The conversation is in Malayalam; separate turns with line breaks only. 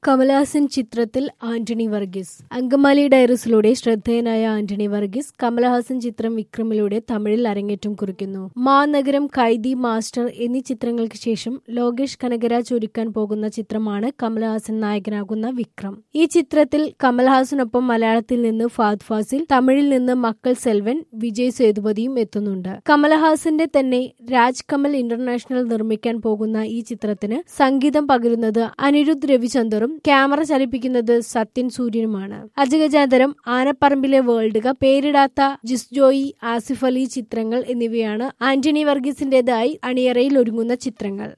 കമലഹാസൻ ചിത്രത്തിൽ ആന്റണി വർഗീസ് അങ്കമാലി ഡയറീസിലൂടെ ശ്രദ്ധേയനായ ആന്റണി വർഗീസ് കമലഹാസൻ ചിത്രം വിക്രമിലൂടെ തമിഴിൽ അരങ്ങേറ്റം കുറിക്കുന്നു മാ നഗരം കൈദി മാസ്റ്റർ എന്നീ ചിത്രങ്ങൾക്ക് ശേഷം ലോകേഷ് കനകരാജ് ഒരുക്കാൻ പോകുന്ന ചിത്രമാണ് കമലഹാസൻ നായകനാകുന്ന വിക്രം ഈ ചിത്രത്തിൽ കമൽഹാസനൊപ്പം മലയാളത്തിൽ നിന്ന് ഫാദ് ഫാസിൽ തമിഴിൽ നിന്ന് മക്കൾ സെൽവൻ വിജയ് സേതുപതിയും എത്തുന്നുണ്ട് കമലഹാസന്റെ തന്നെ രാജ് കമൽ ഇന്റർനാഷണൽ നിർമ്മിക്കാൻ പോകുന്ന ഈ ചിത്രത്തിന് സംഗീതം പകരുന്നത് അനിരുദ്ധ് രവിചന്ദറും ക്യാമറ ചലിപ്പിക്കുന്നത് സത്യൻ സൂര്യനുമാണ് അജഗജാന്തരം ആനപ്പറമ്പിലെ വേൾഡ് കപ്പ് പേരിടാത്ത ജിസ് ജോയി ആസിഫ് അലി ചിത്രങ്ങൾ എന്നിവയാണ് ആന്റണി വർഗീസിന്റേതായി അണിയറയിൽ ഒരുങ്ങുന്ന ചിത്രങ്ങൾ